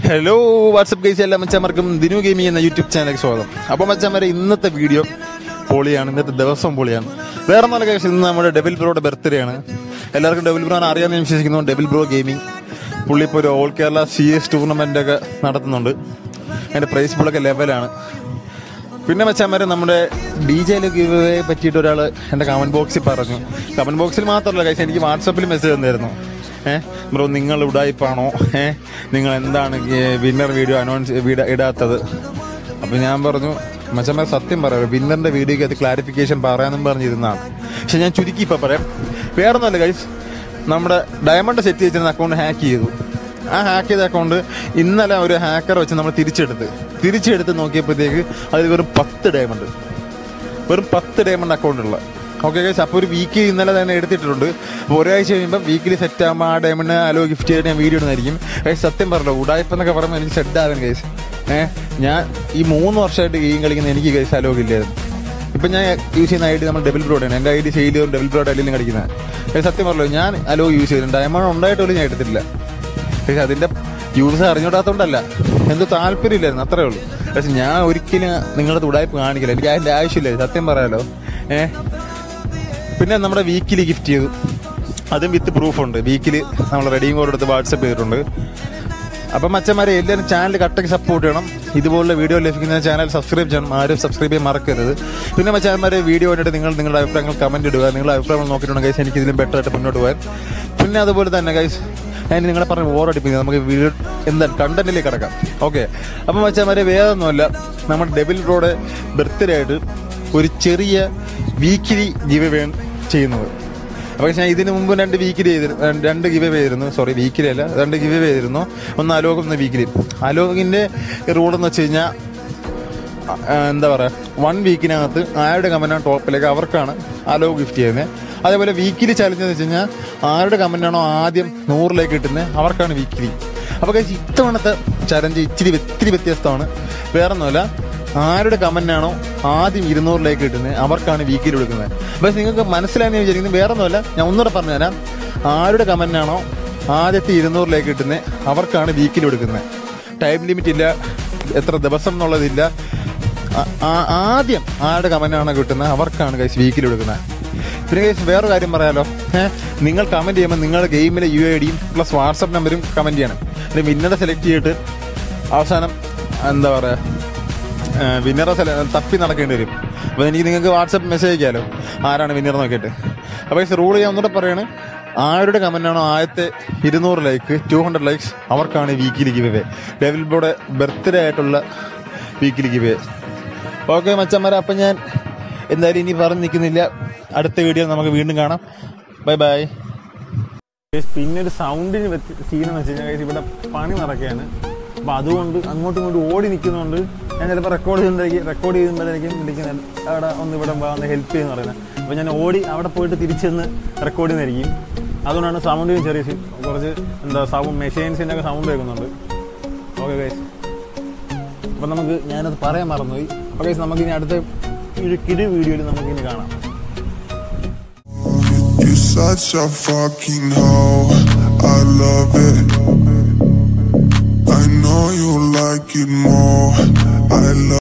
Hello WhatsApp guys എല്ലാ മച്ചാമാർക്കും Dinu gaming എന്ന യൂട്യൂബ് ചാനലിലേക്ക് സ്വാഗതം അപ്പോൾ മച്ചാമാരെ ഇന്നത്തെ വീഡിയോ പൊളിയാണ് ഇന്നത്തെ ദിവസം പൊളിയാണ് വേറെ നല്ല കേസ് ഇന്ന് നമ്മുടെ ഡെബിൾ ബ്രോയുടെ ബർത്ത്ഡേ ആണ് എല്ലാവർക്കും ഡെബിൾ ബ്രോ അറിയാമെന്ന് ഞാൻ വിശ്വസിക്കുന്നു ഡെബിൾ ബ്രോ ഗെയിമിംഗ് പുള്ളി ഇപ്പോൾ ഒരു all Kerala C S tournament ഒക്കെ നടത്തുന്നുണ്ട് അതിന്റെ പ്രൈസ് പൂളൊക്കെ ലെവലാണ് പിന്നെ മച്ചാമാരെ നമ്മുടെ ഡി ജെയിലെ ഗീവയെ പറ്റിയിട്ട് ഒരാൾ എൻ്റെ കമന്റ് ബോക്സിൽ പറഞ്ഞു കമന്റ് ബോക്സിൽ മാത്രമല്ല കഴിച്ച് എനിക്ക് വാട്സപ്പിൽ മെസ്സേജ് തന്നിരുന്നു ഏഹ് ബ്രോ നിങ്ങൾ ഉടായിപ്പാണോ ഏഹ് നിങ്ങൾ എന്താണ് വിന്നർ വീഡിയോ അനൗൺസ് ഇടാത്തത് അപ്പൊ ഞാൻ പറഞ്ഞു മച്ചമ്മ സത്യം പറയാം വിന്നറിന്റെ വീഡിയോക്ക് അത് ക്ലാരിഫിക്കേഷൻ പറയാനും പറഞ്ഞിരുന്നതാണ് പക്ഷെ ഞാൻ ചുരുക്കി ഇപ്പൊ പറയാം വേറൊന്നുമല്ല ഗൈസ് നമ്മുടെ ഡയമണ്ട് സെറ്റ് ചെയ്തിരുന്ന അക്കൗണ്ട് ഹാക്ക് ചെയ്തു ആ ഹാക്ക് ചെയ്ത അക്കൗണ്ട് ഇന്നലെ ഒരു ഹാക്കർ വെച്ച് നമ്മൾ തിരിച്ചെടുത്ത് തിരിച്ചെടുത്ത് നോക്കിയപ്പോഴത്തേക്ക് അതിൽ വെറും പത്ത് ഡയമണ്ട് വെറും പത്ത് ഡയമണ്ട് അക്കൗണ്ട് ഉള്ള ഓക്കെ ഗൈസ് അപ്പോൾ ഒരു വീക്കിൽ ഇന്നലെ തന്നെ എടുത്തിട്ടുണ്ട് അപ്പോൾ ഒരാഴ്ച കഴിയുമ്പോൾ വീക്കിലി സെറ്റ് ആകുമ്പോൾ ആ ഡയമണ്ട് അലോ ഗിഫ്റ്റ് ചെയ്തിട്ട് ഞാൻ വീഡിയോ ഇടുന്നതായിരിക്കും ഗൈസ് സത്യം പറഞ്ഞല്ലോ ഉടായ്പ എന്നൊക്കെ പറയുമ്പോൾ എനിക്ക് സെഡ് ആവാൻ ഗൈസ് ഏഹ് ഞാൻ ഈ മൂന്ന് വർഷമായിട്ട് ഗെയിം കളിക്കുന്ന എനിക്ക് ഗൈസ് അലോഗ് ഇല്ലായിരുന്നു ഇപ്പം ഞാൻ യൂസ് ചെയ്യുന്ന ഐ ഡി നമ്മൾ ഡബിൾ ബ്രോഡാണ് എൻ്റെ ഐ ഡി സെയിൽ ചെയ്തും ഡബിൾ ബ്രോഡ് ഐഡിയിലും കളിക്കുന്നത് ഗൈസ് സത്യം പറഞ്ഞല്ലോ ഞാൻ അലോ യൂസ് ചെയ്തിട്ടുണ്ട് ഡയമണ്ട് ഉണ്ടായിട്ട് പോലും ഞാൻ എടുത്തിട്ടില്ല പക്ഷെ അതിന്റെ യൂസ് അറിഞ്ഞൂടാത്തോണ്ടല്ല എന്തോ താല്പര്യമില്ലായിരുന്നു അത്രേ ഉള്ളൂ പക്ഷെ ഞാൻ ഒരിക്കലും നിങ്ങളുടെ ഉടായ്പ കാണിക്കില്ല എനിക്ക് അതിന്റെ ആവശ്യമില്ല സത്യം പറയാലോ ഏ പിന്നെ നമ്മുടെ വീക്കിലി ഗിഫ്റ്റ് ചെയ്തു അതും വിത്ത് പ്രൂഫ് ഉണ്ട് വീക്കിലി നമ്മൾ റെഡിയും കോഡ് എടുത്ത് വാട്സപ്പ് ചെയ്തിട്ടുണ്ട് അപ്പം മച്ചന്മാരെ എല്ലാവരും ചാനൽ കട്ടക്ക് സപ്പോർട്ട് ചെയ്യണം ഇതുപോലുള്ള വീഡിയോ ലഭിക്കുന്ന ചാനൽ സബ്സ്ക്രൈബ് ചെയ്യണം ആരും സബ്സ്ക്രൈബ് ചെയ്യാൻ മറക്കരുത് പിന്നെ മച്ചന്മാരെ വീഡിയോ കണ്ടിട്ട് നിങ്ങൾ നിങ്ങളുടെ അഭിപ്രായങ്ങൾ കമന്റ് ഇടുക നിങ്ങളുടെ അഭിപ്രായങ്ങൾ നോക്കിയിട്ടുണ്ടെങ്കിൽ ഗൈസ് എനിക്ക് ഇതിലും ബെറ്റർ ആയിട്ട് മുന്നോട്ട് പോകാൻ പിന്നെ അതുപോലെ തന്നെ ഗൈസ് ഞാൻ നിങ്ങളെ പറഞ്ഞ് ഓറടിപ്പിക്കുന്നത് നമുക്ക് വീഡിയോ എന്താണ് കണ്ടന്റിലേക്ക് കിടക്കാം ഓക്കെ അപ്പം മച്ചന്മാരെ വേറെ ഒന്നുമല്ല നമ്മുടെ ഡെബിൾ റോഡ് ബർത്ത്ഡേ ആയിട്ട് ഒരു ചെറിയ വീക്കിലി ഗിവ് വേൺ ചെയ്യുന്നത് അപ്പോൾ ഞാൻ ഇതിനു മുമ്പ് രണ്ട് വീക്കിലി ചെയ്തിരുന്നു രണ്ട് ഗിവ് ചെയ്തിരുന്നു സോറി വീക്കിലി അല്ല രണ്ട് ഗിവ് ചെയ്തിരുന്നു ഒന്ന് അലോകം ഒന്ന് വീക്കിലി അലോകിന്റെ റൂൾ എന്ന് വെച്ച് കഴിഞ്ഞാൽ എന്താ പറയാ വൺ വീക്കിനകത്ത് ആരുടെ കമന്റാണ് ടോപ്പിലേക്ക് അവർക്കാണ് അലോ ഗിഫ്റ്റ് ചെയ്യുന്നത് അതേപോലെ വീക്കിലി ചലഞ്ച് എന്ന് വെച്ച് കഴിഞ്ഞാൽ ആരുടെ കമന്റാണോ ആദ്യം നൂറിലേക്ക് കിട്ടുന്നത് അവർക്കാണ് വീക്കിലി അപ്പൊ guys, ഇത്തവണത്തെ ചലഞ്ച് ഇച്ചിരി ഇത്തിരി വ്യത്യസ്തമാണ് വേറെ ഒന്നുമല്ല ആരുടെ കമന്റാണോ ആദ്യം ഇരുന്നൂറിലേക്ക് കിട്ടുന്നത് അവർക്കാണ് വീക്കിലി കൊടുക്കുന്നത് അപ്പൊ നിങ്ങൾക്ക് മനസ്സിലായെന്ന് വിചാരിക്കുന്നത് വേറെ ഒന്നുമല്ല ഞാൻ ഒന്നുകൂടെ പറഞ്ഞുതരാം ആരുടെ കമന്റാണോ ആദ്യത്തെ ഇരുന്നൂറിലേക്ക് കിട്ടുന്നത് അവർക്കാണ് വീക്കിലി കൊടുക്കുന്നത് ടൈം ലിമിറ്റ് ഇല്ല എത്ര ദിവസം എന്നുള്ളതില്ല ആ- ആ- ആദ്യം ആരുടെ കമന്റാണ് കിട്ടുന്നത് അവർക്കാണ് ഗൈസ് വീക്കിൽ കൊടുക്കുന്നത് പിന്നെ ഗൈസ് വേറെ കാര്യം പറയാലോ ഏഹ് നിങ്ങൾ കമന്റ് ചെയ്യുമ്പോൾ നിങ്ങളുടെ ഗെയിമിലെ യു ഐ ഡിയും പ്ലസ് വാട്സപ്പ് നമ്പരും കമന്റ് ചെയ്യണം പിന്നെ വിന്നറെ സെലക്ട് ചെയ്തിട്ട് അവസാനം എന്താ പറയാ വിന്നറെ തപ്പി നടക്കേണ്ടി വരും അപ്പൊ എനിക്ക് നിങ്ങൾക്ക് വാട്സപ്പ് മെസ്സേജ് അയക്കാലോ ആരാണ് വിന്നർ നോക്കിയിട്ട് അപ്പൊ റൂൾ ഞാൻ ഒന്നുകൂടെ പറയാണ് ആരുടെ കമന്റ് ആണോ ആദ്യത്തെ ഇരുന്നൂറ് ലൈക്ക് ടു ഹൺഡ്രഡ് ലൈക്സ് അവർക്കാണ് weekly giveaway devil board birthday ആയിട്ടുള്ള വീക്കിലി ഗിവ് ഓക്കെ മച്ചന്മാരെ അപ്പൊ ഞാൻ എന്തായാലും ഇനി പറഞ്ഞു നിൽക്കുന്നില്ല അടുത്ത വീഡിയോ നമുക്ക് വീണ്ടും കാണാം ബൈ ബൈ പിന്നെ ഒരു സൗണ്ടിന് സീൻ എന്ന് വെച്ച് കഴിഞ്ഞാൽ ഇവിടെ പണി നടക്കുകയാണ് അപ്പൊ അതുകൊണ്ട് അങ്ങോട്ടും ഇങ്ങോട്ടും ഓടി നിൽക്കുന്നതുകൊണ്ട് ഞാൻ ചിലപ്പോൾ റെക്കോർഡ് ചെയ്യുമ്പോഴേക്കും റെക്കോർഡ് ചെയ്യുമ്പോഴേക്കും വിളിക്കുന്ന അവിടെ ഒന്ന് ഇവിടെ വാ, ഒന്ന് ഹെൽപ്പ് ചെയ്യുന്ന പറയുന്നത് അപ്പൊ ഞാൻ ഓടി അവിടെ പോയിട്ട് തിരിച്ചെന്ന് റെക്കോർഡ് ചെയ്യുന്നതായിരിക്കും അതുകൊണ്ടാണ് സൗണ്ടിന് ചെറിയ സി- കുറച്ച് എന്താ സൗണ്ട് മെഷീൻസിന്റെ ഒക്കെ സൗണ്ട് കേൾക്കുന്നുണ്ട് ഓക്കെ ഗൈസ് അപ്പൊ നമുക്ക് ഞാനത് പറയാൻ മറന്നുപോയി അപ്പൊ ഗൈസ് നമുക്ക് ഇനി അടുത്ത ഒരു കിടി വീഡിയോയിൽ നമുക്ക് ഇനി കാണാം You're such a fucking hoe. I love it. I know you like it more. I love